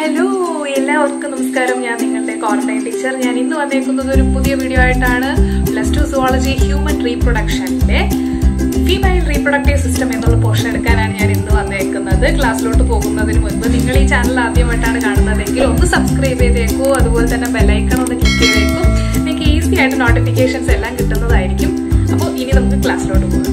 hello എല്ലാവർക്കും നമസ്കാരം ഞാൻ നിങ്ങളുടെ ക്വാറന്റൈൻ ടീച്ചർ ഞാൻ ഇന്ന് വന്നേക്കുന്നത് ഒരു പുതിയ വീഡിയോ ആയിട്ടാണ് പ്ലസ് ടു സുവോളജി ഹ്യൂമൻ റീപ്രൊഡക്ഷനിലെ ഫീമെയിൽ റീപ്രൊഡക്റ്റീവ് സിസ്റ്റം എന്നുള്ള പോർഷൻ എടുക്കാനാണ് ഞാൻ ഇന്ന് വന്നേക്കുന്നത് ക്ലാസ്സിലോട്ട് പോകുന്നതിന് മുൻപ് നിങ്ങൾ ഈ ചാനൽ ആദ്യമായിട്ടാണ് കാണുന്നതെങ്കിൽ ഒന്ന് സബ്സ്ക്രൈബ് ചെയ്തേക്കൂ അതുപോലെ തന്നെ ബെല്ലൈക്കൺ ഒന്ന് ക്ലിക്ക് ചെയ്തേക്കൂ നിങ്ങൾക്ക് ഈസി ആയിട്ട് നോട്ടിഫിക്കേഷൻസ് എല്ലാം കിട്ടുന്നതായിരിക്കും അപ്പോൾ ഇനി നമുക്ക് ക്ലാസ്സിലോട്ട് പോകാം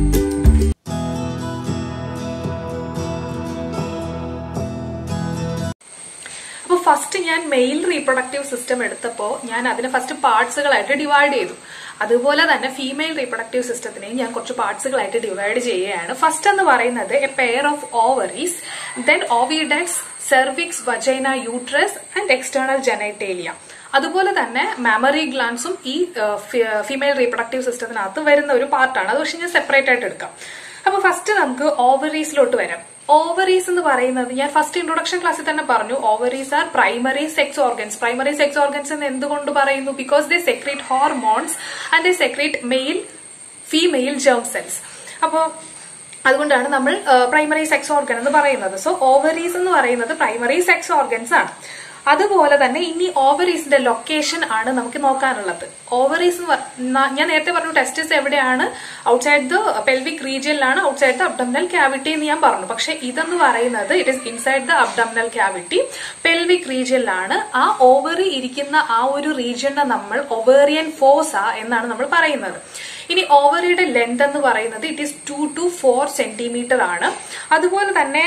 അപ്പോൾ ഫസ്റ്റ് ഞാൻ മെയിൽ റീപ്രൊഡക്റ്റീവ് സിസ്റ്റം എടുത്തപ്പോൾ ഞാൻ അതിനെ ഫസ്റ്റ് പാർട്സുകളായിട്ട് ഡിവൈഡ് ചെയ്തു അതുപോലെ തന്നെ ഫീമെയിൽ റീപ്രൊഡക്റ്റീവ് സിസ്റ്റത്തിനെയും ഞാൻ കുറച്ച് പാർട്സുകളായിട്ട് ഡിവൈഡ് ചെയ്യുകയാണ് ഫസ്റ്റ് എന്ന് പറയുന്നത് a pair of ovaries then oviducts cervix vagina uterus and external genitalia അതുപോലെ തന്നെ മാമറി ഗ്ലാൻസും ഈ ഫീമെയിൽ റീപ്രൊഡക്റ്റീവ് സിസ്റ്റത്തിനകത്ത് വരുന്ന ഒരു പാർട്ടാണ് അത് പക്ഷെ ഞാൻ സെപ്പറേറ്റ് ആയിട്ട് എടുക്കാം അപ്പൊ ഫസ്റ്റ് നമുക്ക് ഓവറീസിലോട്ട് വരാം ഓവറീസ് എന്ന് പറയുന്നത് ഞാൻ ഫസ്റ്റ് ഇൻട്രൊഡക്ഷൻ ക്ലാസ്സിൽ തന്നെ പറഞ്ഞു ovaries are primary sex organs primary sex organs എന്ന് എന്തുകൊണ്ട് പറയുന്നു because they secrete hormones and they secrete male female germ cells അപ്പോൾ അതുകൊണ്ടാണ് നമ്മൾ പ്രൈമറി സെക്സ് ഓർഗൻ എന്ന് പറയുന്നത് സോ ഓവറീസ് എന്ന് പറയുന്നത് പ്രൈമറി സെക്സ് ഓർഗൻസ് ആണ് അതുപോലെ തന്നെ ഇനി ഓവറീസിന്റെ ലൊക്കേഷൻ ആണ് നമുക്ക് നോക്കാനുള്ളത് ഓവറീസ് ഞാൻ നേരത്തെ പറഞ്ഞു ടെസ്റ്റിസ് എവിടെയാണ് ഔട്ട്സൈഡ് ദ പെൽവിക് റീജിയനിലാണ് ഔട്ട്സൈഡ് ദ അബ്ഡമിനൽ ക്യാവിറ്റി എന്ന് ഞാൻ പറഞ്ഞു പക്ഷെ ഇതെന്ന് പറയുന്നത് it is inside the abdominal cavity pelvic റീജിയനിലാണ് ആ ഓവറി ഇരിക്കുന്ന ആ ഒരു റീജിയനെ നമ്മൾ ഒവേറിയൻ ഫോസ എന്നാണ് നമ്മൾ പറയുന്നത് ഇനി ഓവറിയുടെ ലെങ്ത് എന്ന് പറയുന്നത് it is two to four centimetre ആണ് അതുപോലെ തന്നെ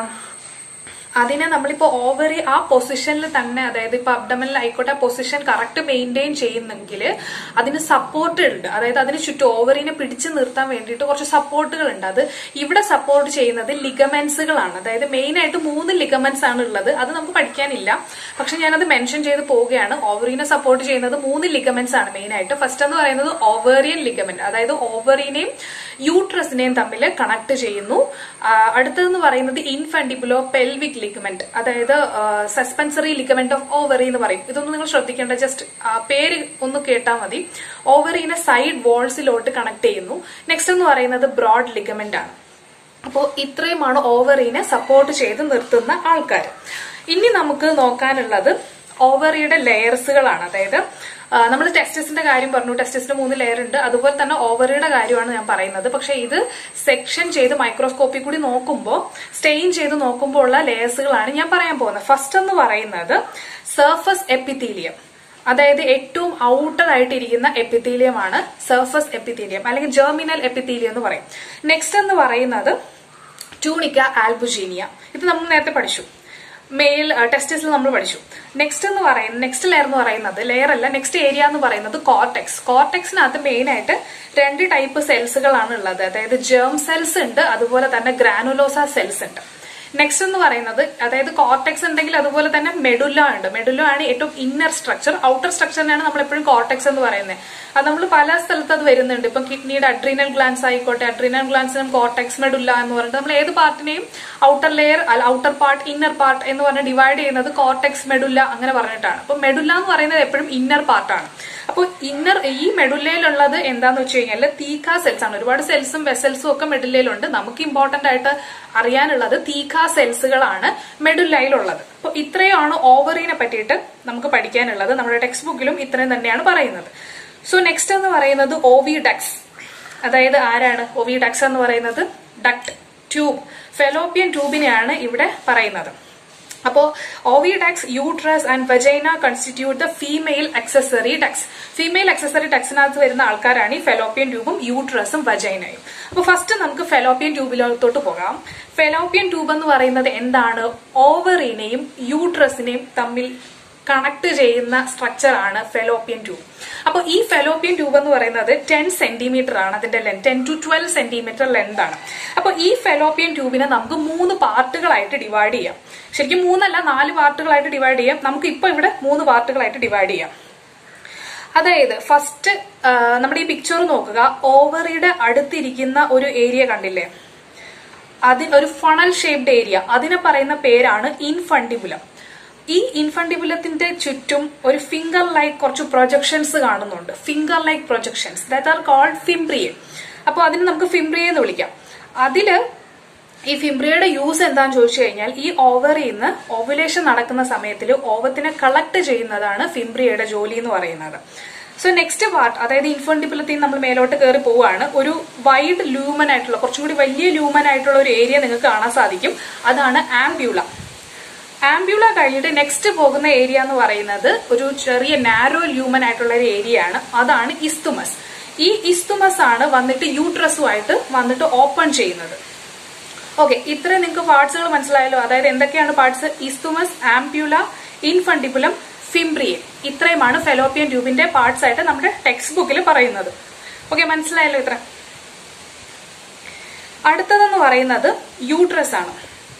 അതിനെ നമ്മളിപ്പോ ഓവറി ആ പൊസിഷനിൽ തന്നെ അതായത് ഇപ്പൊ അബ്ഡമനിൽ ആയിക്കോട്ടെ പൊസിഷൻ കറക്റ്റ് മെയിൻറ്റെയിൻ ചെയ്യുന്നെങ്കിൽ അതിന് സപ്പോർട്ട് ഉണ്ട് അതായത് അതിന് ചുറ്റും ഓവറിനെ പിടിച്ചു നിർത്താൻ വേണ്ടിയിട്ട് കുറച്ച് സപ്പോർട്ടുകൾ ഉണ്ട് അത് ഇവിടെ സപ്പോർട്ട് ചെയ്യുന്നത് ലിഗമെന്റ്സുകളാണ് അതായത് മെയിൻ ആയിട്ട് മൂന്ന് ലിഗമെന്റ്സ് ആണ് ഉള്ളത് അത് നമുക്ക് പഠിക്കാനില്ല പക്ഷെ ഞാനത് മെൻഷൻ ചെയ്ത് പോവുകയാണ് ഓവറിനെ സപ്പോർട്ട് ചെയ്യുന്നത് മൂന്ന് ലിഗമെന്റ്സ് ആണ് മെയിൻ ആയിട്ട് ഫസ്റ്റ് എന്ന് പറയുന്നത് ഓവേറിയൻ ലിഗമെന്റ് അതായത് ഓവറിനെയും യൂട്രസിനെയും തമ്മിൽ കണക്ട് ചെയ്യുന്നു അടുത്തതെന്ന് പറയുന്നത് ഇൻഫണ്ടിബുലോ പെൽവിക് ലിഗമെന്റ് അതായത് സസ്പെൻസറി ലിഗമെന്റ് ഓഫ് ഓവറി എന്ന് പറയും ഇതൊന്നും നിങ്ങൾ ശ്രദ്ധിക്കേണ്ട ജസ്റ്റ് പേര് ഒന്ന് കേട്ടാൽ മതി ഓവറിനെ സൈഡ് വോൾസിലോട്ട് കണക്ട് ചെയ്യുന്നു നെക്സ്റ്റ് എന്ന് പറയുന്നത് ബ്രോഡ് ലിഗമെന്റ് ആണ് അപ്പോൾ ഇത്രയുമാണ് ഓവറിനെ സപ്പോർട്ട് ചെയ്ത് നിർത്തുന്ന ആൾക്കാർ ഇനി നമുക്ക് നോക്കാനുള്ളത് ഓവറിയുടെ ലെയർസുകളാണ് അതായത് നമ്മൾ ടെസ്റ്റിസിന്റെ കാര്യം പറഞ്ഞു ടെസ്റ്റിസിന് മൂന്ന് ലെയർ ഉണ്ട് അതുപോലെ തന്നെ ഓവറിയുടെ കാര്യമാണ് ഞാൻ പറയുന്നത് പക്ഷെ ഇത് സെക്ഷൻ ചെയ്ത് മൈക്രോസ്കോപ്പിൽ കൂടി നോക്കുമ്പോൾ സ്റ്റെയിൻ ചെയ്ത് നോക്കുമ്പോൾ ഉള്ള ലെയേഴ്സുകളാണ് ഞാൻ പറയാൻ പോകുന്നത് ഫസ്റ്റ് എന്ന് പറയുന്നത് സർഫസ് എപ്പിത്തീലിയം അതായത് ഏറ്റവും ഔട്ടർ ആയിട്ട് ഇരിക്കുന്ന എപ്പിത്തീലിയമാണ് സർഫസ് എപ്പിത്തീലിയം അല്ലെങ്കിൽ ജെർമിനൽ എപ്പിത്തീലിയം എന്ന് പറയും നെക്സ്റ്റ് എന്ന് പറയുന്നത് ട്യൂണിക്ക ആൽബുജീനിയ ഇത് നമ്മൾ നേരത്തെ പഠിച്ചു മെയിൽ ടെസ്റ്റിസിൽ നമ്മൾ പഠിച്ചു നെക്സ്റ്റ് എന്ന് പറയുന്നത് നെക്സ്റ്റ് ലെയർ എന്ന് പറയുന്നത് ലെയർ അല്ല നെക്സ്റ്റ് ഏരിയ എന്ന് പറയുന്നത് കോർടെക്സ് കോർടെക്സിനകത്ത് മെയിൻ ആയിട്ട് രണ്ട് ടൈപ്പ് സെൽസുകളാണ് ഉള്ളത് അതായത് ജേം സെൽസ് ഉണ്ട് അതുപോലെ തന്നെ ഗ്രാനുലോസ സെൽസ് ഉണ്ട് നെക്സ്റ്റ് എന്ന് പറയുന്നത് അതായത് കോർടെക്സ് ഉണ്ടെങ്കിൽ അതുപോലെ തന്നെ മെഡുല്ല ഉണ്ട് മെഡുല്ല ആണ് ഏറ്റവും ഇന്നർ സ്ട്രക്ചർ ഔട്ടർ സ്ട്രക്ചറിനാണ് നമ്മൾ എപ്പോഴും കോർടെക്സ് എന്ന് പറയുന്നത് അത് നമ്മൾ പല സ്ഥലത്ത് അത് വരുന്നുണ്ട് ഇപ്പം കിഡ്നിയുടെ അഡ്രീനൽ ഗ്ലാൻസ് ആയിക്കോട്ടെ അഡ്രീനൽ ഗ്ലാൻസിനും കോർടെക്സ് മെഡുല്ല എന്ന് പറഞ്ഞിട്ട് നമ്മൾ ഏത് പാർട്ടിനെയും ഔട്ടർ ലെയർ അല്ല ഔട്ടർ പാർട്ട് ഇന്നർ പാർട്ട് എന്ന് പറഞ്ഞ് ഡിവൈഡ് ചെയ്യുന്നത് കോർടെക്സ് മെഡുല്ല അങ്ങനെ പറഞ്ഞിട്ടാണ് അപ്പൊ മെഡുല്ല എന്ന് പറയുന്നത് എപ്പോഴും ഇന്നർ പാർട്ടാണ് അപ്പോൾ ഇന്നർ ഈ മെഡുല്ലയിലുള്ളത് എന്താന്ന് വെച്ച് കഴിഞ്ഞാൽ തീക്ക സെൽസ് ആണ് ഒരുപാട് സെൽസും വെസൽസും ഒക്കെ മെഡുല്ലയിലുണ്ട് നമുക്ക് ഇമ്പോർട്ടന്റ് ആയിട്ട് അറിയാനുള്ളത് തീക്ക സെൽസുകളാണ് മെഡുല്ലയിലുള്ളത് അപ്പോൾ ഇത്രയാണ് ഓവറിനെ പറ്റിയിട്ട് നമുക്ക് പഠിക്കാനുള്ളത് നമ്മുടെ ടെക്സ്റ്റ് ബുക്കിലും ഇത്രയും തന്നെയാണ് പറയുന്നത് സോ നെക്സ്റ്റ് എന്ന് പറയുന്നത് ഓവി ഡക്സ് അതായത് ആരാണ് ഓവി ഡക്സ് എന്ന് പറയുന്നത് ഡക്ട് ട്യൂബ് ഫെലോപ്പിയൻ ട്യൂബിനെയാണ് ഇവിടെ പറയുന്നത് അപ്പോ oviducts uterus and vagina constitute the female accessory ducts female accessory ഡക്സിനകത്ത് വരുന്ന ആൾക്കാരാണ് ഈ ഫെലോപ്പിയൻ ട്യൂബും യൂട്രസും വജൈനയും അപ്പൊ ഫസ്റ്റ് നമുക്ക് ഫെലോപ്പിയൻ ട്യൂബിലോട്ട് പോകാം ഫെലോപ്പിയൻ ട്യൂബ് എന്ന് പറയുന്നത് എന്താണ് ഓവറിനെയും യൂട്രസിനെയും തമ്മിൽ കണക്ട് ചെയ്യുന്ന സ്ട്രക്ചർ ആണ് ഫെലോപ്പിയൻ ട്യൂബ് അപ്പോൾ ഈ ഫെലോപ്പിയൻ ട്യൂബ് എന്ന് പറയുന്നത് ടെൻ സെന്റിമീറ്റർ ആണ് അതിന്റെ length ten to twelve centimetre length ആണ് അപ്പോൾ ഈ ഫെലോപ്പിയൻ ട്യൂബിനെ നമുക്ക് മൂന്ന് പാർട്ടുകളായിട്ട് ഡിവൈഡ് ചെയ്യാം ശരിക്കും മൂന്നല്ല നാല് പാർട്ടുകളായിട്ട് ഡിവൈഡ് ചെയ്യാം നമുക്ക് ഇപ്പൊ ഇവിടെ മൂന്ന് പാർട്ടുകളായിട്ട് ഡിവൈഡ് ചെയ്യാം അതായത് ഫസ്റ്റ് നമ്മുടെ ഈ പിക്ചർ നോക്കുക ഓവറിയുടെ അടുത്തിരിക്കുന്ന ഒരു ഏരിയ കണ്ടില്ലേ അതിന് ഒരു ഫണൽ ഷേപ്ഡ് ഏരിയ അതിനെ പറയുന്ന പേരാണ് ഇൻഫണ്ടിബുലം ഈ ഇൻഫണ്ടിബുലത്തിന്റെ ചുറ്റും ഒരു ഫിംഗർ ലൈക്ക് കുറച്ച് പ്രൊജക്ഷൻസ് കാണുന്നുണ്ട് finger like projections that are called fimbriae അപ്പോൾ അതിന് നമുക്ക് ഫിംബ്രിയെ എന്ന് വിളിക്കാം അതില് ഈ ഫിംബ്രിയയുടെ യൂസ് എന്താന്ന് ചോദിച്ചു കഴിഞ്ഞാൽ ഈ ഓവറിൽ നിന്ന് ഓവുലേഷൻ നടക്കുന്ന സമയത്തിൽ ഓവത്തിനെ കളക്ട് ചെയ്യുന്നതാണ് ഫിംബ്രിയയുടെ ജോലി എന്ന് പറയുന്നത് സോ നെക്സ്റ്റ് പാർട്ട് അതായത് ഇൻഫോണ്ടിബിലത്തിൽ നമ്മൾ മേലോട്ട് കയറി പോവാണ് ഒരു വൈഡ് ലൂമൻ ആയിട്ടുള്ള കുറച്ചും കൂടി വലിയ ലൂമൻ ആയിട്ടുള്ള ഒരു ഏരിയ നിങ്ങൾക്ക് കാണാൻ സാധിക്കും അതാണ് ആംബ്യൂള ആംബ്യൂള കഴിഞ്ഞിട്ട് നെക്സ്റ്റ് പോകുന്ന ഏരിയ എന്ന് പറയുന്നത് ഒരു ചെറിയ നാരോ ലൂമൻ ആയിട്ടുള്ള ഒരു ഏരിയ ആണ് അതാണ് ഇസ്തുമസ് ഈ ഇസ്തുമസ് ആണ് വന്നിട്ട് യൂട്രസുമായിട്ട് വന്നിട്ട് ഓപ്പൺ ചെയ്യുന്നത് ഓക്കെ ഇത്രയും നിങ്ങൾക്ക് പാർട്സുകൾ മനസ്സിലായല്ലോ അതായത് എന്തൊക്കെയാണ് parts isthmus ampulla infundibulum fimbriae ഇത്രയുമാണ് ഫെലോപ്പിയൻ ട്യൂബിന്റെ പാർട്സ് ആയിട്ട് നമ്മുടെ ടെക്സ്റ്റ് ബുക്കിൽ പറയുന്നത് ഓക്കെ മനസ്സിലായല്ലോ ഇത്ര അടുത്തതെന്ന് പറയുന്നത് യൂട്രസ് ആണ്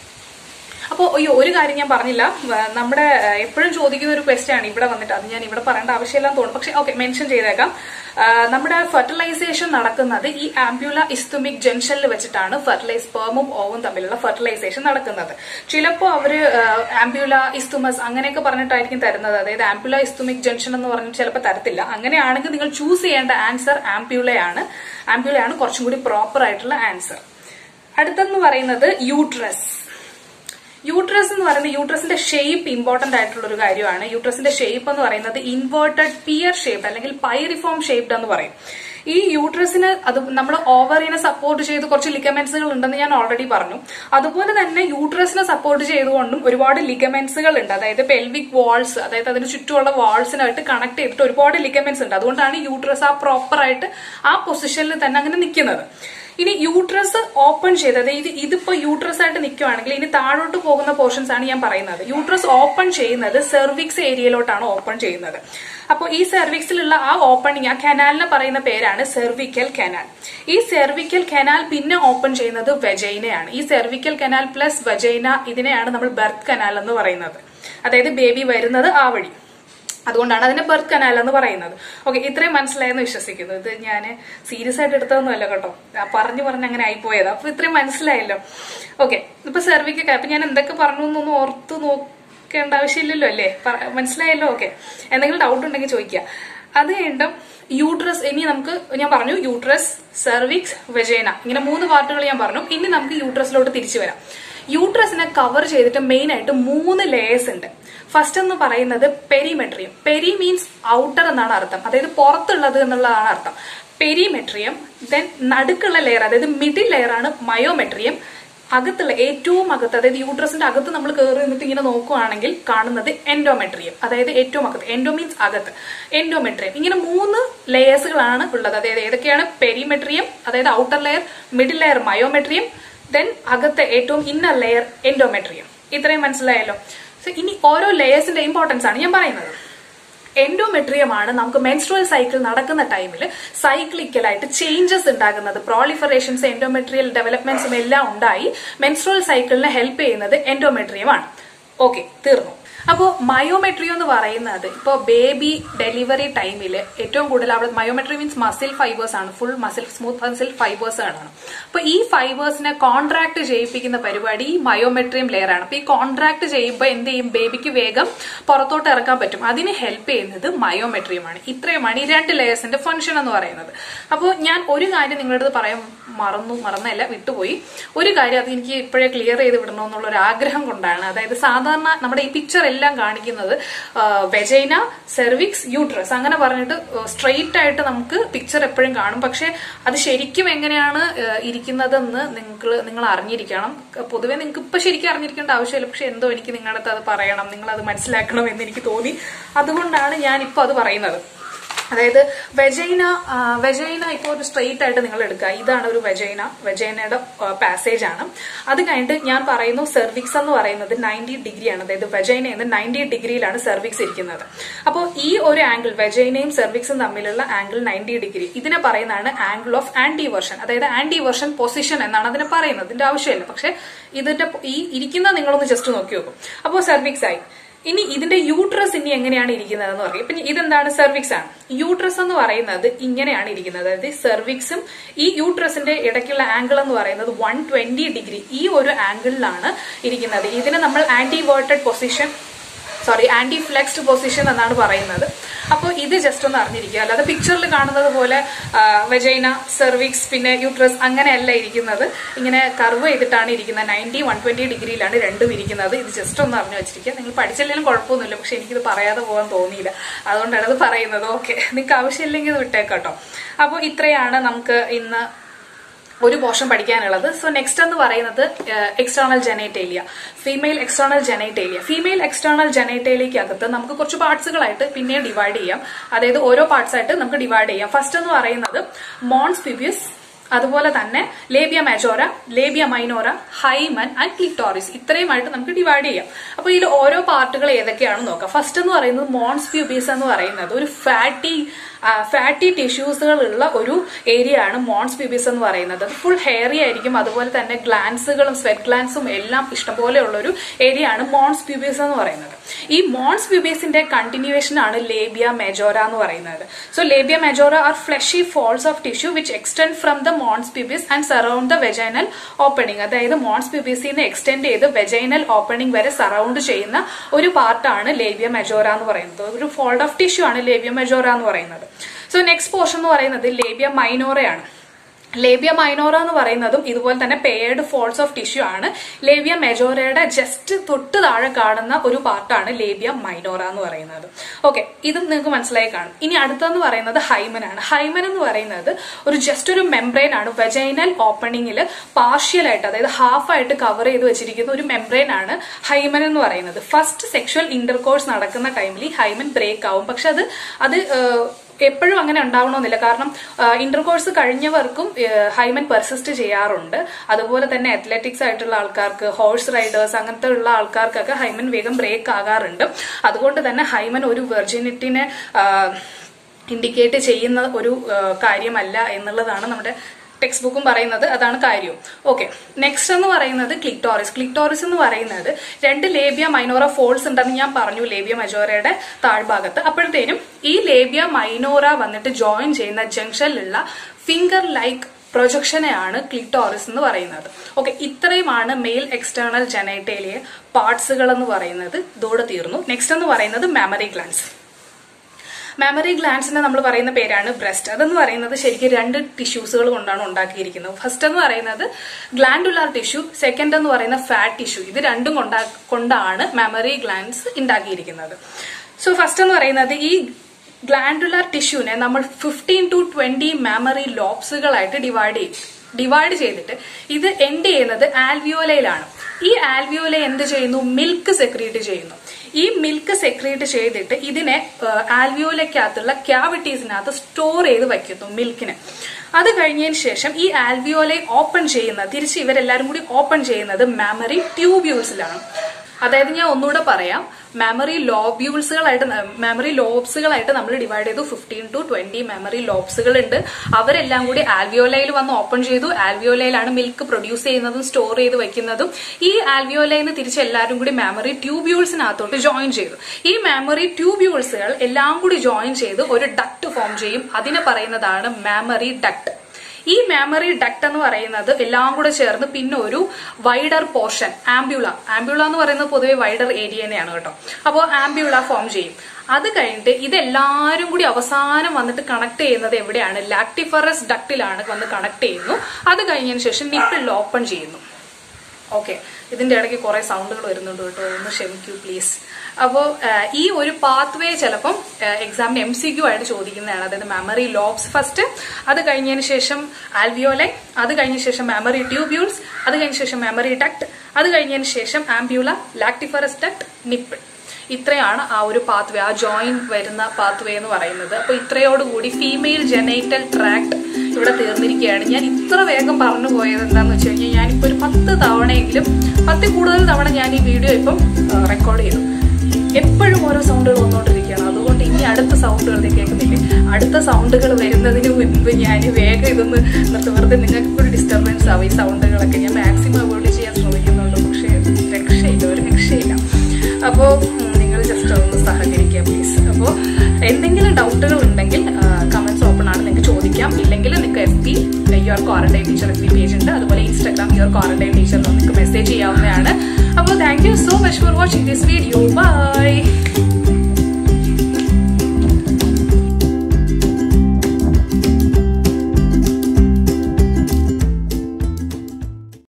അപ്പോൾ അയ്യോ ഒരു കാര്യം ഞാൻ പറഞ്ഞില്ല വ- നമ്മുടെ ഏഹ്, എപ്പോഴും ചോദിക്കുന്ന ഒരു ക്വസ്റ്റ്യൻ ആണ് ഇവിടെ വന്നിട്ട് അത് ഞാൻ ഇവിടെ പറയേണ്ട ആവശ്യമില്ലാന്ന് തോന്നുന്നു പക്ഷെ ഓക്കെ മെൻഷൻ ചെയ്തേക്കാം ആഹ്, നമ്മുടെ ഫെർട്ടിലൈസേഷൻ നടക്കുന്നത് ഈ ആംബ്യുല ഇസ്തുമിക് ജംഗ്ഷനിൽ വെച്ചിട്ടാണ് ഫെർട്ടിലൈസ് സ്പേമും ഓവും തമ്മിലുള്ള ഫെർട്ടിലൈസേഷൻ നടക്കുന്നത് ചിലപ്പോൾ അവര് ആംബ്യുല ഇസ്തുമസ് അങ്ങനെയൊക്കെ പറഞ്ഞിട്ടായിരിക്കും തരുന്നത് അതായത് ആംബ്യുല ഇസ്തുമിക് ജംഗ്ഷൻ എന്ന് പറഞ്ഞിട്ട് ചിലപ്പോൾ തരത്തില്ല അങ്ങനെയാണെങ്കിൽ നിങ്ങൾ ചൂസ് ചെയ്യേണ്ട ആൻസർ ആംബ്യുലയാണ് ആംബ്യുലയാണ് കുറച്ചും കൂടി പ്രോപ്പർ ആയിട്ടുള്ള ആൻസർ അടുത്തെന്ന് പറയുന്നത് യൂട്രസ് യൂട്രസ് എന്ന് പറയുന്നത് യൂട്രസിന്റെ ഷേപ്പ് ഇമ്പോർട്ടന്റ് ആയിട്ടുള്ള ഒരു കാര്യമാണ് യൂട്രസിന്റെ ഷേപ്പ് എന്ന് പറയുന്നത് ഇൻവേർട്ടഡ് പിയർ ഷേപ്പ് അല്ലെങ്കിൽ പൈറിഫോം ഷേപ്ഡ് എന്ന് പറയും ഈ യൂട്രസിന് അത് നമ്മൾ ഓവറിനെ സപ്പോർട്ട് ചെയ്ത് കുറച്ച് ലിഗമെന്റ്സുകൾ ഉണ്ടെന്ന് ഞാൻ ഓൾറെഡി പറഞ്ഞു അതുപോലെ തന്നെ യൂട്രസിനെ സപ്പോർട്ട് ചെയ്തുകൊണ്ടും ഒരുപാട് ലിഗമെന്റ്സുകൾ ഉണ്ട് അതായത് പെൽവിക് വാൾസ് അതായത് അതിന് ചുറ്റുമുള്ള വാൾസിനായിട്ട് കണക്ട് ചെയ്തിട്ട് ഒരുപാട് ലിഗമെന്റ്സ് ഉണ്ട് അതുകൊണ്ടാണ് യൂട്രസ് ആ പ്രോപ്പർ ആയിട്ട് ആ പൊസിഷനിൽ തന്നെ അങ്ങനെ നിൽക്കുന്നത് ഇനി യൂട്രസ് ഓപ്പൺ ചെയ്ത് അതായത് ഇതിപ്പോ യൂട്രസ് ആയിട്ട് നിൽക്കുവാണെങ്കിൽ ഇനി താഴോട്ട് പോകുന്ന പോർഷൻസ് ആണ് ഞാൻ പറയുന്നത് യൂട്രസ് ഓപ്പൺ ചെയ്യുന്നത് സെർവിക്സ് ഏരിയയിലോട്ടാണ് ഓപ്പൺ ചെയ്യുന്നത് അപ്പോൾ ഈ സെർവിക്സിലുള്ള ആ ഓപ്പണിംഗ് ആ കനാലിനെ പറയുന്ന പേരാണ് സെർവിക്കൽ കനാൽ ഈ സെർവിക്കൽ കനാൽ പിന്നെ ഓപ്പൺ ചെയ്യുന്നത് വെജൈനയാണ് ഈ സെർവിക്കൽ കനാൽ പ്ലസ് വെജൈന ഇതിനെയാണ് നമ്മൾ ബർത്ത് കനാൽ എന്ന് പറയുന്നത് അതായത് ബേബി വരുന്നത് ആ വഴി അതുകൊണ്ടാണ് അതിനെ ബർത്ത് കനാൽ എന്ന് പറയുന്നത് ഓക്കെ ഇത്രയും മനസ്സിലായെന്ന് വിശ്വസിക്കുന്നു ഇത് ഞാൻ സീരിയസ് ആയിട്ട് എടുത്തതൊന്നുമല്ല കേട്ടോ ആ പറഞ്ഞു പറഞ്ഞ് അങ്ങനെ ആയിപ്പോയത് അപ്പൊ ഇത്രയും മനസ്സിലായല്ലോ ഓക്കെ ഇപ്പൊ സെർവിക്ക് അപ്പൊ ഞാൻ എന്തൊക്കെ പറഞ്ഞു എന്നൊന്നും ഓർത്ത് നോക്കേണ്ട ആവശ്യമില്ലല്ലോ അല്ലേ പറ- മനസ്സിലായല്ലോ ഓക്കെ എന്തെങ്കിലും ഡൗട്ട് ഉണ്ടെങ്കിൽ ചോദിക്കുക അത് കഴിഞ്ഞിട്ട് യൂട്രസ് ഇനി നമുക്ക് ഞാൻ പറഞ്ഞു യൂട്രസ് സെർവിക്സ് വെജേന ഇങ്ങനെ മൂന്ന് പാർട്ടുകൾ ഞാൻ പറഞ്ഞു ഇനി നമുക്ക് യൂട്രസിലോട്ട് തിരിച്ചു വരാം യൂട്രസിനെ കവർ ചെയ്തിട്ട് മെയിൻ ആയിട്ട് മൂന്ന് ലേയേഴ്സ് ഉണ്ട് ഫസ്റ്റ് എന്ന് പറയുന്നത് പെരിമെട്രിയം പെരി മീൻസ് ഔട്ടർ എന്നാണ് അർത്ഥം അതായത് പുറത്തുള്ളത് എന്നുള്ളതാണ് അർത്ഥം പെരിമെട്രിയം ദെൻ നടുക്കുള്ള ലെയർ അതായത് മിഡിൽ ലെയർ ആണ് മയോമെട്രിയം അകത്തുള്ള ഏറ്റവും അകത്ത് അതായത് യൂട്രസിന്റെ അകത്ത് നമ്മൾ കയറി നിന്നിട്ട് ഇങ്ങനെ നോക്കുവാണെങ്കിൽ കാണുന്നത് എൻഡോമെട്രിയം അതായത് ഏറ്റവും അകത്ത് എൻഡോ മീൻസ് അകത്ത് എൻഡോമെട്രിയം ഇങ്ങനെ മൂന്ന് ലെയേഴ്സുകളാണ് ഉള്ളത് അതായത് ഏതൊക്കെയാണ് പെരിമെട്രിയം അതായത് outer layer middle layer myometrium then അകത്തെ ഏറ്റവും ഇന്നർ ലെയർ എൻഡോമെട്രിയം ഇത്രയും മനസ്സിലായല്ലോ സോ ഇനി ഓരോ ലെയേഴ്സിന്റെ ഇമ്പോർട്ടൻസ് ആണ് ഞാൻ പറയുന്നത് എൻഡോമെട്രിയമാണ് നമുക്ക് മെൻസ്ട്രുവൽ സൈക്കിൾ നടക്കുന്ന ടൈമിൽ സൈക്ലിക്കലായിട്ട് ചേഞ്ചസ് ഉണ്ടാകുന്നത് പ്രോളിഫറേഷൻസ് എൻഡോമെട്രിയൽ ഡെവലപ്മെന്റ്സും എല്ലാം ഉണ്ടായി മെൻസ്ട്രുവൽ സൈക്കിളിനെ ഹെൽപ്പ് ചെയ്യുന്നത് എൻഡോമെട്രിയമാണ് ഓക്കെ തീർന്നു അപ്പോൾ മയോമെട്രി എന്ന് പറയുന്നത് ഇപ്പോൾ ബേബി ഡെലിവറി ടൈമിൽ ഏറ്റവും കൂടുതൽ അവിടെ മയോമെട്രി മീൻസ് മസിൽ ഫൈബേഴ്സ് ആണ് full muscle smooth muscle fibres ആണ് അപ്പൊ ഈ ഫൈബേഴ്സിനെ കോൺട്രാക്ട് ചെയ്യിപ്പിക്കുന്ന പരിപാടി ഈ മയോമെട്രിയം ലെയർ ആണ് അപ്പൊ ഈ കോൺട്രാക്ട് ചെയ്യുമ്പോൾ എന്ത് ചെയ്യും ബേബിക്ക് വേഗം പുറത്തോട്ട് ഇറക്കാൻ പറ്റും അതിന് ഹെൽപ്പ് ചെയ്യുന്നത് മയോമെട്രിയമാണ് ഇത്രയുമാണ് ഈ രണ്ട് ലെയേഴ്സിന്റെ ഫംഗ്ഷൻ എന്ന് പറയുന്നത് അപ്പോൾ ഞാൻ ഒരു കാര്യം നിങ്ങളുടെ അടുത്ത് പറയാൻ മറന്നു മറന്നല്ല വിട്ടുപോയി ഒരു കാര്യം അത് എനിക്ക് ഇപ്പോഴേ ക്ലിയർ ചെയ്ത് വിടണമെന്നുള്ള ഒരു ആഗ്രഹം കൊണ്ടാണ് അതായത് സാധാരണ നമ്മുടെ ഈ പിക്ചർ എല്ലാം കാണിക്കുന്നത് വെജൈന സെർവിക്സ് യൂട്രസ് അങ്ങനെ പറഞ്ഞിട്ട് സ്ട്രെയിറ്റ് ആയിട്ട് നമുക്ക് പിക്ചർ എപ്പോഴും കാണും പക്ഷെ അത് ശരിക്കും എങ്ങനെയാണ് ഏഹ്, ഇരിക്കുന്നതെന്ന് നിങ്ങൾ നിങ്ങൾ അറിഞ്ഞിരിക്കണം പൊതുവെ നിങ്ങൾക്ക് ഇപ്പൊ ശരിക്കും അറിഞ്ഞിരിക്കേണ്ട ആവശ്യമില്ല പക്ഷെ എന്തോ എനിക്ക് നിങ്ങളുടെ അടുത്ത് അത് പറയണം നിങ്ങൾ അത് മനസ്സിലാക്കണം എന്ന് എനിക്ക് തോന്നി അതുകൊണ്ടാണ് ഞാൻ ഇപ്പൊ അത് പറയുന്നത് അതായത് വെജൈന ആ, വെജൈന ഇപ്പോൾ ഒരു സ്ട്രെയിറ്റ് ആയിട്ട് നിങ്ങൾ എടുക്കുക ഇതാണ് ഒരു വെജൈന വെജൈനയുടെ പാസേജ് ആണ് അത് കഴിഞ്ഞിട്ട് ഞാൻ പറയുന്നു സെർവിക്സ് എന്ന് പറയുന്നത് നയൻറ്റി ഡിഗ്രിയാണ് അതായത് വെജൈന എന്ന് നയൻറ്റി ഡിഗ്രിയിലാണ് സെർവിക്സ് ഇരിക്കുന്നത് അപ്പോൾ ഈ ഒരു ആംഗിൾ വെജൈനയും സെർവിക്സും തമ്മിലുള്ള ആംഗിൾ നയൻറ്റി ഡിഗ്രി ഇതിനെ പറയുന്നതാണ് ആംഗിൾ ഓഫ് ആന്റി വേർഷൻ അതായത് ആന്റി വേർഷൻ പൊസിഷൻ എന്നാണ് അതിനെ പറയുന്നത് ഇതിന്റെ ആവശ്യമില്ല പക്ഷെ ഇതിന്റെ ഈ ഇരിക്കുന്ന നിങ്ങളൊന്ന് ജസ്റ്റ് നോക്കി നോക്കും അപ്പോൾ സെർവിക്സ് ആയി ഇനി ഇതിന്റെ യൂട്രസ് ഇനി എങ്ങനെയാണ് ഇരിക്കുന്നത് എന്ന് പറയും ഇപ്പൊ ഇതെന്താണ് സെർവിക്സ് ആണ് യൂട്രസ് എന്ന് പറയുന്നത് ഇങ്ങനെയാണ് ഇരിക്കുന്നത് അതായത് സെർവിക്സും ഈ യൂട്രസിന്റെ ഇടയ്ക്കുള്ള ആംഗിൾ എന്ന് പറയുന്നത് വൺ ട്വന്റി ഡിഗ്രി ഈ ഒരു ആംഗിളിലാണ് ഇരിക്കുന്നത് ഇതിനെ നമ്മൾ anteverted position sorry anteflexed position എന്നാണ് പറയുന്നത് അപ്പോൾ ഇത് ജസ്റ്റ് ഒന്ന് അറിഞ്ഞിരിക്കുക അല്ലാതെ പിക്ചറിൽ കാണുന്നത് പോലെ വെജൈന സെർവിക്സ് പിന്നെ യൂട്രസ് അങ്ങനെയല്ല ഇരിക്കുന്നത് ഇങ്ങനെ കർവ് ചെയ്തിട്ടാണ് ഇരിക്കുന്നത് നയൻറ്റി വൺ ട്വന്റി ഡിഗ്രിയിലാണ് രണ്ടും ഇരിക്കുന്നത് ഇത് ജസ്റ്റ് ഒന്ന് അറിഞ്ഞു വെച്ചിരിക്കുക നിങ്ങൾ പഠിച്ചില്ലെങ്കിലും കുഴപ്പമൊന്നുമില്ല പക്ഷെ എനിക്കിത് പറയാതെ പോകാൻ തോന്നിയില്ല അതുകൊണ്ടാണ് ഇത് പറയുന്നത് ഓക്കെ നിങ്ങൾക്ക് ആവശ്യമില്ലെങ്കിൽ ഇത് വിട്ടേക്കാട്ടോ അപ്പോൾ ഇത്രയാണ് നമുക്ക് ഇന്ന് ഒരു പോർഷൻ പഠിക്കാനുള്ളത് സോ നെക്സ്റ്റ് എന്ന് പറയുന്നത് external genitalia female external genitalia female external ജനൈറ്റേലിയക്കകത്ത് നമുക്ക് കുറച്ച് പാർട്സുകളായിട്ട് പിന്നെ ഡിവൈഡ് ചെയ്യാം അതായത് ഓരോ പാർട്സ് ആയിട്ട് നമുക്ക് ഡിവൈഡ് ചെയ്യാം ഫസ്റ്റ് എന്ന് പറയുന്നത് മോൺസ് പിബ്യസ് അതുപോലെ തന്നെ labia majora labia minora hymen and clitoris ഇത്രയുമായിട്ട് നമുക്ക് ഡിവൈഡ് ചെയ്യാം അപ്പൊ ഇതിൽ ഓരോ പാർട്ടുകൾ ഏതൊക്കെയാണെന്ന് നോക്കാം ഫസ്റ്റ് എന്ന് പറയുന്നത് മോൺസ് പ്യൂബീസ് എന്ന് പറയുന്നത് ഒരു ഫാറ്റി ഫാറ്റി ടിഷ്യൂസുകൾ ഉള്ള ഒരു ഏരിയ ആണ് മോൺസ് പ്യൂബീസ് എന്ന് പറയുന്നത് അത് ഫുൾ ഹെയറി ആയിരിക്കും അതുപോലെ തന്നെ ഗ്ലാൻസുകളും സ്വെറ്റ് ഗ്ലാൻസും എല്ലാം ഇഷ്ടംപോലെയുള്ള ഒരു ഏരിയ ആണ് മോൺസ് പ്യൂബീസ് എന്ന് പറയുന്നത് ഈ മോൺസ് പ്യൂബീസിന്റെ കണ്ടിന്യൂവേഷൻ ആണ് ലേബിയ മെജോറ എന്ന് പറയുന്നത് so labia majora are fleshy folds of tissue which extend from the mons pubis and surround the vaginal opening അതായത് മോൺസ് പ്യൂബീസിന്ന് എക്സ്റ്റെൻഡ് ചെയ്ത് വെജൈനൽ ഓപ്പണിംഗ് വരെ സറൌണ്ട് ചെയ്യുന്ന ഒരു പാർട്ടാണ് ലേബിയ മെജോറ എന്ന് പറയുന്നത് ഒരു ഫോൾഡ് ഓഫ് ടിഷ്യൂ ആണ് ലേബിയ മെജോറ എന്ന് പറയുന്നത് സോ നെക്സ്റ്റ് പോർഷൻ എന്ന് പറയുന്നത് ലേബിയ മൈനോറയാണ് ലേബിയ മൈനോറ എന്ന് പറയുന്നതും ഇതുപോലെ തന്നെ പേയർഡ് ഫോൾസ് ഓഫ് ടിഷ്യൂ ആണ് ലേബിയ മെജോറയുടെ ജസ്റ്റ് തൊട്ട് താഴെ കാണുന്ന ഒരു പാർട്ടാണ് ലേബിയ മൈനോറ എന്ന് പറയുന്നത് ഓക്കെ ഇതും നിങ്ങൾക്ക് മനസ്സിലായി കാണും ഇനി അടുത്തെന്ന് പറയുന്നത് ഹൈമൻ ആണ് ഹൈമൻ എന്ന് പറയുന്നത് ഒരു ജസ്റ്റ് ഒരു മെംബ്രെയിൻ ആണ് വെജൈനൽ ഓപ്പണിംഗിൽ പാർഷ്യൽ ആയിട്ട് അതായത് ഹാഫ് ആയിട്ട് കവർ ചെയ്ത് വെച്ചിരിക്കുന്ന ഒരു മെംബ്രെയിൻ ആണ് ഹൈമൻ എന്ന് പറയുന്നത് ഫസ്റ്റ് സെക്ഷൽ ഇന്റർകോഴ്സ് നടക്കുന്ന ടൈമിൽ ഈ ഹൈമൻ ബ്രേക്ക് ആവും പക്ഷെ അത് അത് എപ്പോഴും അങ്ങനെ ഉണ്ടാവണമെന്നില്ല കാരണം ഇന്റർകോഴ്സ് കഴിഞ്ഞവർക്കും ഹൈമൻ പെർസിസ്റ്റ് ചെയ്യാറുണ്ട് അതുപോലെ തന്നെ അത്ലറ്റിക്സ് ആയിട്ടുള്ള ആൾക്കാർക്ക് ഹോഴ്സ് റൈഡേഴ്സ് അങ്ങനത്തെ ഉള്ള ആൾക്കാർക്കൊക്കെ ഹൈമൻ വേഗം ബ്രേക്ക് ആകാറുണ്ട് അതുകൊണ്ട് തന്നെ ഹൈമൻ ഒരു വെർജിനിറ്റിനെ ഇൻഡിക്കേറ്റ് ചെയ്യുന്ന ഒരു കാര്യമല്ല എന്നുള്ളതാണ് നമ്മുടെ ടെക്സ്റ്റ് ബുക്കും പറയുന്നത് അതാണ് കാര്യം ഓക്കെ നെക്സ്റ്റ് എന്ന് പറയുന്നത് ക്ലിറ്റോറിസ് ക്ലിറ്റോറിസ് എന്ന് പറയുന്നത് രണ്ട് ലേബിയ മൈനോറ ഫോൾസ് ഉണ്ടെന്ന് ഞാൻ പറഞ്ഞു ലേബിയ മജോറയുടെ താഴ്ഭാഗത്ത് അപ്പോഴത്തേനും ഈ ലേബിയ മൈനോറ വന്നിട്ട് ജോയിൻ ചെയ്യുന്ന ജംഗ്ഷനിലുള്ള ഫിംഗർ ലൈക്ക് പ്രൊജക്ഷനെയാണ് ക്ലിറ്റോറിസ് എന്ന് പറയുന്നത് ഓക്കെ ഇത്രയുമാണ് മെയിൽ എക്സ്റ്റേണൽ ജനൈറ്റേലിയ പാർട്സുകൾ എന്ന് പറയുന്നത് ഇതോടെ തീർന്നു നെക്സ്റ്റ് എന്ന് പറയുന്നത് മെമ്മറി ഗ്ലാൻസ് മെമ്മറി ഗ്ലാൻസിനെ നമ്മൾ പറയുന്ന പേരാണ് ബ്രസ്റ്റ് അതെന്ന് പറയുന്നത് ശരിക്കും രണ്ട് ടിഷ്യൂസുകൾ കൊണ്ടാണ് ഉണ്ടാക്കിയിരിക്കുന്നത് ഫസ്റ്റ് എന്ന് പറയുന്നത് ഗ്ലാൻഡുലാർ ടിഷ്യൂ സെക്കൻഡ് എന്ന് പറയുന്ന ഫാറ്റ് ടിഷ്യൂ ഇത് രണ്ടും കൊണ്ടാ കൊണ്ടാണ് മെമ്മറി ഗ്ലാൻസ് ഉണ്ടാക്കിയിരിക്കുന്നത് സോ ഫസ്റ്റ് എന്ന് പറയുന്നത് ഈ ഗ്ലാൻഡുലാർ ടിഷ്യൂനെ നമ്മൾ ഫിഫ്റ്റീൻ ടു ട്വന്റി മെമ്മറി ലോബ്സുകളായിട്ട് ഡിവൈഡ് ചെയ്യും ഡിവൈഡ് ചെയ്തിട്ട് ഇത് എൻഡ് ചെയ്യുന്നത് ആൽവിയോലയിലാണ് ഈ ആൽവിയോല എന്ത് ചെയ്യുന്നു മിൽക്ക് സെക്രീറ്റ് ചെയ്യുന്നു ഈ മിൽക്ക് സെക്രീറ്റ് ചെയ്തിട്ട് ഇതിനെ ആൽവിയോലയ്ക്കകത്തുള്ള ക്യാവിറ്റീസിനകത്ത് സ്റ്റോർ ചെയ്ത് വയ്ക്കുന്നു മിൽക്കിനെ അത് കഴിഞ്ഞതിന് ശേഷം ഈ ആൽവിയോലെ ഓപ്പൺ ചെയ്യുന്ന തിരിച്ച് ഇവരെല്ലാരും കൂടി ഓപ്പൺ ചെയ്യുന്നത് മെമ്മറി ട്യൂബ്യൂൾസിലാണ് അതായത് ഞാൻ ഒന്നുകൂടെ പറയാം മെമ്മറി ലോബ്യൂൾസുകളായിട്ട് മെമ്മറി ലോബ്സുകളായിട്ട് നമ്മൾ ഡിവൈഡ് ചെയ്തു ഫിഫ്റ്റീൻ ടു ട്വന്റി മെമ്മറി ലോബ്സുകൾ ഉണ്ട് അവരെല്ലാം കൂടി ആൽവിയോലയിൽ വന്ന് ഓപ്പൺ ചെയ്തു ആൽവിയോലയിലാണ് മിൽക്ക് പ്രൊഡ്യൂസ് ചെയ്യുന്നതും സ്റ്റോർ ചെയ്ത് വെക്കുന്നതും ഈ ആൽവിയോലയിൽ നിന്ന് തിരിച്ച് എല്ലാവരും കൂടി മെമ്മറി ട്യൂബ്യൂൾസിനകത്തോട്ട് ജോയിൻ ചെയ്തു ഈ മെമ്മറി ട്യൂബ്യൂൾസുകൾ എല്ലാം കൂടി ജോയിൻ ചെയ്ത് ഒരു ഡക്ട് ഫോം ചെയ്യും അതിനെ പറയുന്നതാണ് മെമ്മറി ഡക്ട് ഈ മെമ്മറി ഡക്ട് എന്ന് പറയുന്നത് എല്ലാം കൂടെ ചേർന്ന് പിന്നെ ഒരു വൈഡർ പോർഷൻ ആംബ്യൂള ആംബ്യൂള എന്ന് പറയുന്നത് പൊതുവെ വൈഡർ ഏരിയ തന്നെയാണ് കേട്ടോ അപ്പോൾ ആംബ്യൂള ഫോം ചെയ്യും അത് കഴിഞ്ഞിട്ട് ഇതെല്ലാരും കൂടി അവസാനം വന്നിട്ട് കണക്ട് ചെയ്യുന്നത് എവിടെയാണ് ലാക്ടിഫറസ് ഡക്റ്റിലാണ് വന്ന് കണക്ട് ചെയ്യുന്നു അത് കഴിഞ്ഞതിന് ശേഷം നിപ്പിൾ ഓപ്പൺ ചെയ്യുന്നു ഓക്കെ ഇതിന്റെ ഇടയ്ക്ക് കുറെ സൗണ്ടുകൾ വരുന്നുണ്ട് കേട്ടോ ഒന്ന് ക്ഷമിക്കൂ പ്ലീസ് അപ്പോൾ ഈ ഒരു പാത്ത് വേ ചിലപ്പം എക്സാമിന് എം സി ക്യു ആയിട്ട് ചോദിക്കുന്നതാണ് അതായത് മെമ്മറി ലോബ്സ് ഫസ്റ്റ് അത് കഴിഞ്ഞതിന് ശേഷം ആൽവിയോലെ അത് കഴിഞ്ഞ ശേഷം മെമ്മറി ട്യൂബ്യൂൾസ് അത് കഴിഞ്ഞ ശേഷം മെമ്മറി ഡക്ട് അത് കഴിഞ്ഞതിന് ശേഷം ആംബ്യൂള ലാക്ടിഫറസ് ഡക്ട് നിപ്പിൾ ഇത്രയാണ് ആ ഒരു പാത്ത് വേ ആ ജോയിൻ വരുന്ന പാത്ത് വേ എന്ന് പറയുന്നത് അപ്പൊ ഇത്രയോടുകൂടി ഫീമെയിൽ ജനൈറ്റൽ ട്രാക്ട് ഇവിടെ തീർന്നിരിക്കുകയാണ് ഞാൻ ഇത്ര വേഗം പറഞ്ഞു പോയത് എന്താന്ന് വെച്ച് കഴിഞ്ഞാൽ ഞാനിപ്പോ ഒരു പത്ത് തവണയെങ്കിലും പത്തിൽ കൂടുതൽ തവണ ഞാൻ ഈ വീഡിയോ ഇപ്പം റെക്കോർഡ് ചെയ്തു എപ്പോഴും ഓരോ സൗണ്ടുകൾ വന്നുകൊണ്ടിരിക്കുകയാണ് അതുകൊണ്ട് ഇനി അടുത്ത സൗണ്ടുകൾ കേൾക്കുന്നില്ലേ അടുത്ത സൗണ്ടുകൾ വരുന്നതിന് മുൻപ് ഞാൻ വേഗം ഇതൊന്ന് നിർത്തി വെറുതെ നിങ്ങൾക്ക് ഒരു ഡിസ്റ്റർബൻസ് ആവും ഈ സൗണ്ടുകളൊക്കെ ഞാൻ മാക്സിമം അവോയ്ഡ് ചെയ്യാൻ ശ്രമിക്കുന്നുണ്ട് പക്ഷേ രക്ഷയില്ല ഒരു രക്ഷയില്ല അപ്പോൾ നിങ്ങൾ ജസ്റ്റ് ഒന്ന് സഹകരിക്കുക പ്ലീസ് അപ്പോൾ എന്തെങ്കിലും ഡൗട്ടുകൾ ഉണ്ടെങ്കിൽ കമന്റ്സ് ഓപ്പൺ ആണ് നിങ്ങൾക്ക് ചോദിക്കാം ഇല്ലെങ്കിൽ നിങ്ങൾക്ക് F B your quarantine teacher F B page ഉണ്ട് അതുപോലെ ഇൻസ്റ്റാഗ്രാം യുവർ ക്വാറന്റൈൻ ടീച്ചറിൽ നിങ്ങൾക്ക് മെസ്സേജ് ചെയ്യാവുന്നതാണ് അപ്പോൾ thank you so much for watching this video by